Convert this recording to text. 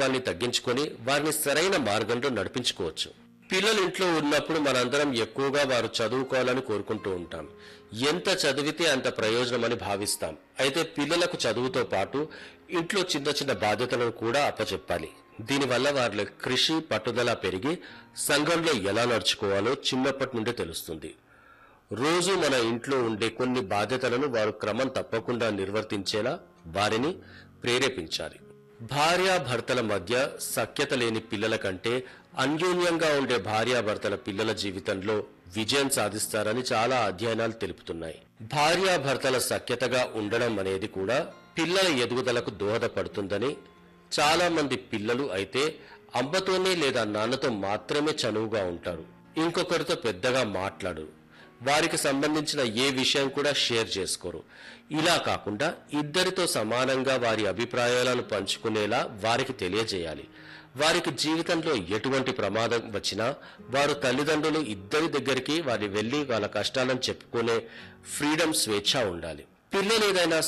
కోపాన్ని తగ్గించుకొని వారిని సరైన మార్గంలో నడిపించుకోవచ్చు పిల్లలు ఇంట్లో ఉన్నప్పుడు మనందరం ఎక్కువగా వారు చదువుకోవాలని కోరుకుంటూ ఉంటాం ఎంత చదివితే అంత ప్రయోజనమని భావిస్తాం అయితే పిల్లలకు చదువుతో పాటు ఇంట్లో చిన్న చిన్న బాధ్యతలను కూడా అప్పచెప్పాలి దీనివల్ల వారిలో కృషి పట్టుదల పెరిగి సంఘంలో ఎలా నడుచుకోవాలో చిన్నప్పటి నుండి తెలుస్తుంది రోజు మన ఇంట్లో ఉండే కొన్ని బాధ్యతలను వారు క్రమం తప్పకుండా నిర్వర్తించేలా వారిని ప్రేరేపించాలి భార్యాభర్తల మధ్య సఖ్యత లేని పిల్లల కంటే అన్యోన్యంగా ఉండే భార్యాభర్తల పిల్లల జీవితంలో విజయం సాధిస్తారని చాలా అధ్యయనాలు తెలుపుతున్నాయి భార్యాభర్తల సఖ్యతగా ఉండడం అనేది కూడా పిల్లల ఎదుగుదలకు దోహదపడుతుందని చాలా మంది పిల్లలు అయితే అమ్మతోనే లేదా నాన్నతో మాత్రమే చనువుగా ఉంటారు ఇంకొకరితో పెద్దగా మాట్లాడరు వారికి సంబంధించిన ఏ విషయం కూడా షేర్ చేసుకోరు ఇలా కాకుండా ఇద్దరితో సమానంగా వారి అభిప్రాయాలను పంచుకునేలా వారికి తెలియజేయాలి వారికి జీవితంలో ఎటువంటి ప్రమాదం వచ్చినా వారు తల్లిదండ్రులు ఇద్దరి దగ్గరికి వారి వెళ్లి వాళ్ళ కష్టాలను చెప్పుకునే ఫ్రీడమ్ స్వేచ్ఛ ఉండాలి పిల్లలు ఏదైనా